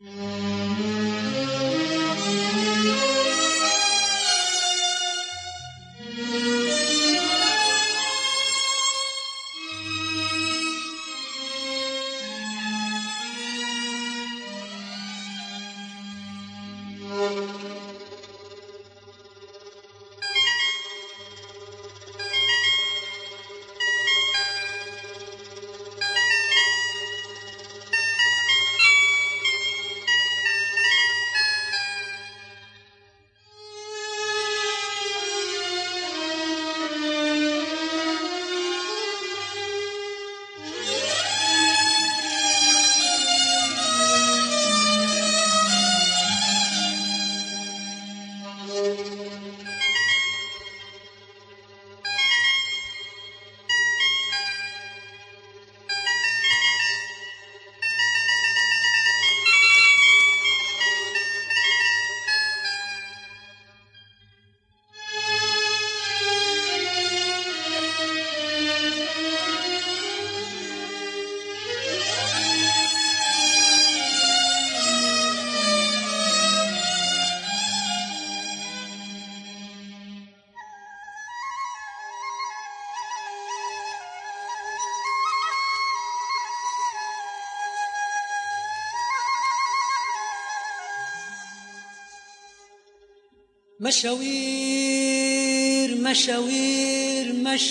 مشاوير مشاوير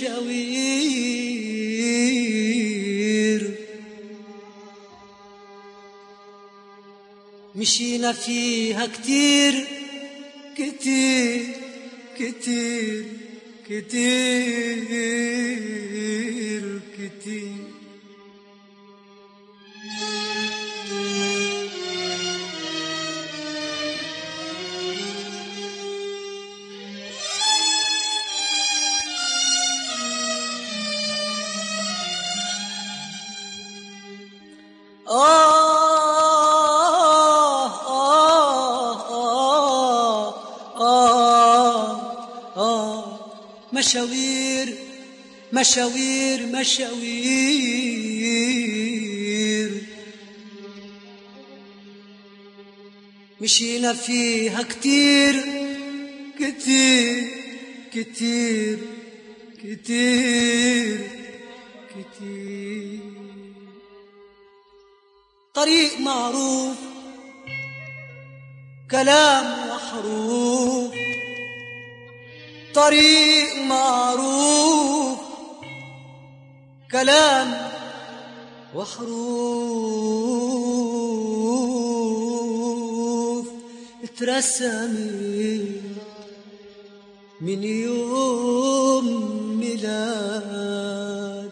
مشاوير مشينا فيها كتير كتير كتير كتير كتير آه آه آه آه آه مشاوير مشاوير مشاوير مشينا فيها كتير كتير كتير كتير كتير طريق معروف كلام وحروف طريق معروف كلام وحروف اترسمت من يوم ميلاد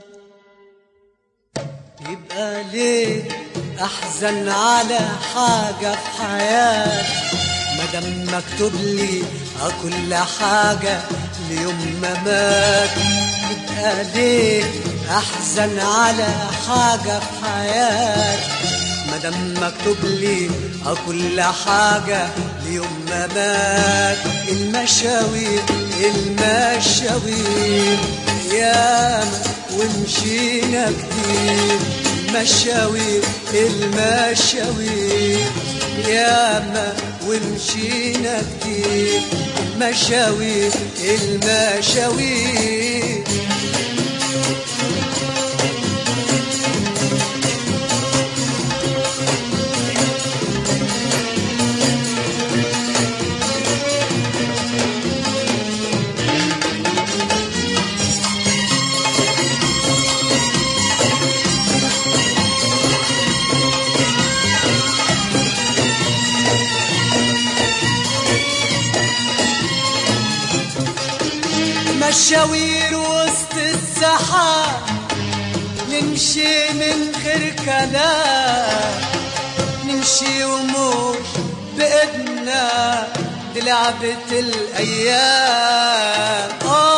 يبقى ليه احزن على حاجة في حياتي مادام مكتوب لي كل حاجة ليوم ما مات يبقى ليه احزن على حاجة في حياتي مادام مكتوب لي كل حاجة ليوم ما مات المشاوير المشاوير ياما ومشينا كتير المشاوير المشاوير ياما ومشينا كتير المشاوير المشاوير مشاوير وسط السحاب نمشي من غير كلام نمشي ومش بإيدنا دي لعبة الأيام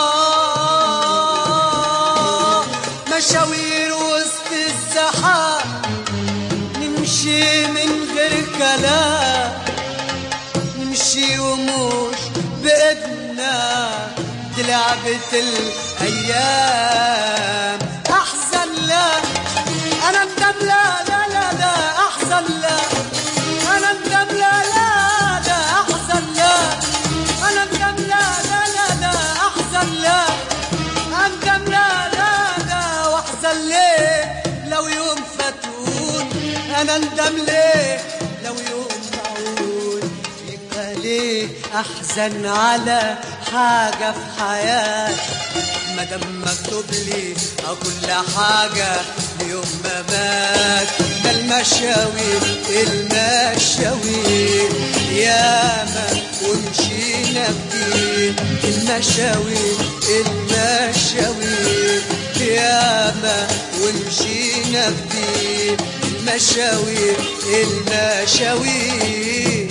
آه مشاوير وسط السحاب نمشي من غير كلام نمشي ومش بإيدنا دي لعبة الأيام أحزن لا أنا ندم لا لا لا لا أحزن لا أنا ايه لو يوم معقول يبقى ليه احزن على حاجة في حياتي مادام مكتوب لي أو كل حاجة ليوم ما مات ده المشاوير المشاوير ياما ومشينا كتير المشاوير المشاوير ياما ومشينا كتير المشاوير المشاوير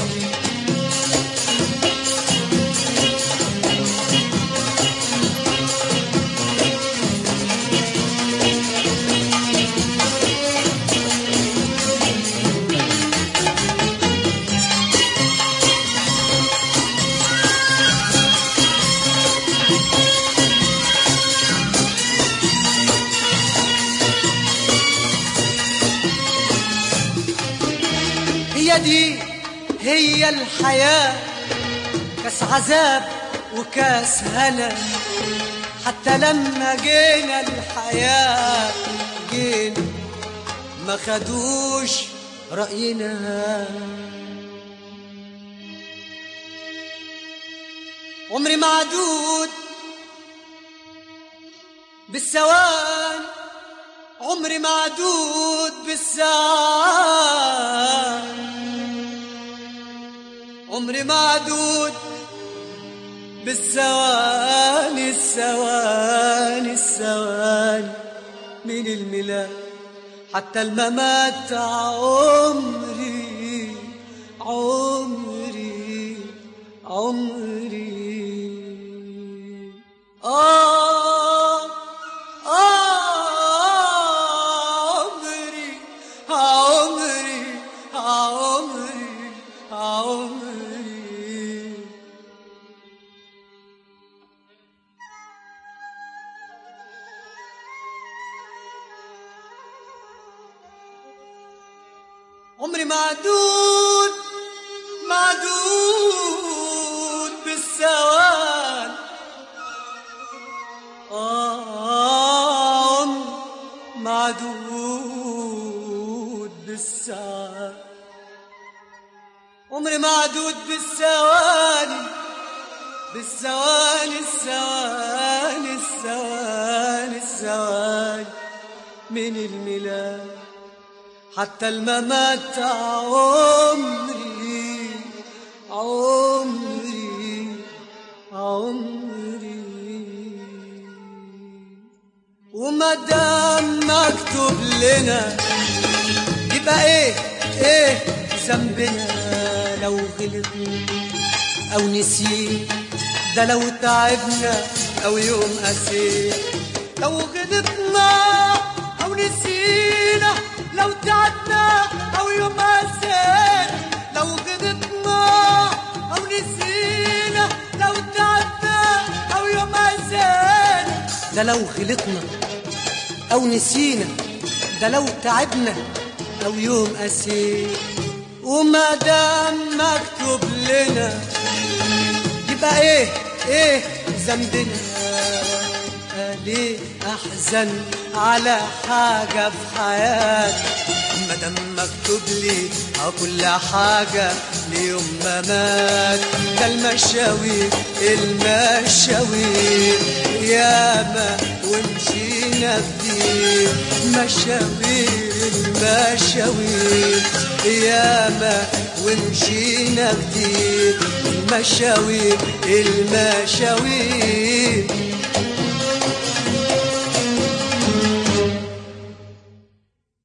هي دي هي الحياة كاس عذاب وكاس هنا حتى لما جينا الحياة جينا ما خدوش رأينا عمري معدود بالثوان عمري معدود بالساعات عمري معدود بالثواني الثواني الثواني من الميلاد حتى الممات عمري عمري عمري آه عمري عمري عمري عمري عمري معدود معدود بالثوان آه عمري معدود بالساعات عمري معدود بالثواني بالثواني الثواني الثواني الثواني من الميلاد حتى الممات عمري عمري عمري وما دام مكتوب لنا يبقى ايه ايه ذنبنا لو غلطنا او نسينا ده لو تعبنا او يوم قسينا لو غلطنا او نسينا لو تعبنا او يوم قسينا لو غلطنا او نسينا لو تعبنا او يوم قسينا ده لو غلطنا او نسينا ده لو تعبنا او يوم قسينا وما دام مكتوب لنا يبقى ايه ايه ذنبنا ليه احزن على حاجه في حياتي ما دام مكتوب لي أو كل حاجه ليوم ما مات ده المشاوير المشاوير ياما ومشينا كتير مشاوير المشاوير ياما ومشينا كتير المشاوير المشاوير